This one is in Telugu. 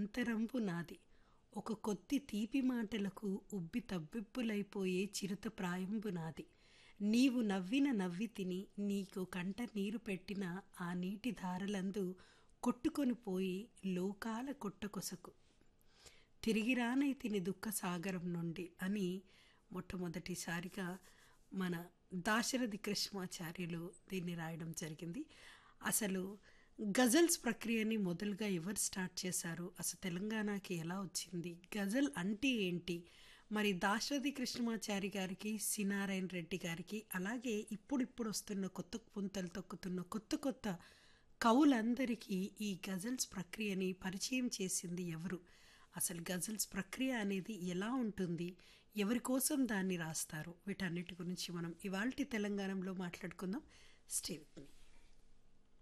అంతరంపు నాది ఒక కొద్ది తీపి మాటలకు ఉబ్బి తబ్బిబ్బులైపోయే చిరుత ప్రాయంబు నాది నీవు నవ్విన నవ్వి తిని నీకు కంట నీరు పెట్టిన ఆ నీటి ధారలందు కొట్టుకొని పోయి లోకాల కొట్టకొసకు తిరిగి రానై తిని దుఃఖ సాగరం నుండి అని మొట్టమొదటిసారిగా మన దాశరథి కృష్ణాచార్యులు దీన్ని రాయడం జరిగింది అసలు గజల్స్ ప్రక్రియని మొదలుగా ఎవరు స్టార్ట్ చేశారు అసలు తెలంగాణకి ఎలా వచ్చింది గజల్ అంటే ఏంటి మరి దాశరథి కృష్ణమాచారి గారికి సినారాయణ రెడ్డి గారికి అలాగే ఇప్పుడిప్పుడు వస్తున్న కొత్త పుంతలు తొక్కుతున్న కొత్త కొత్త కవులందరికీ ఈ గజల్స్ ప్రక్రియని పరిచయం చేసింది ఎవరు అసలు గజల్స్ ప్రక్రియ అనేది ఎలా ఉంటుంది ఎవరి కోసం దాన్ని రాస్తారు వీటన్నిటి గురించి మనం ఇవాల్టి తెలంగాణలో మాట్లాడుకుందాం స్టే విత్ మీ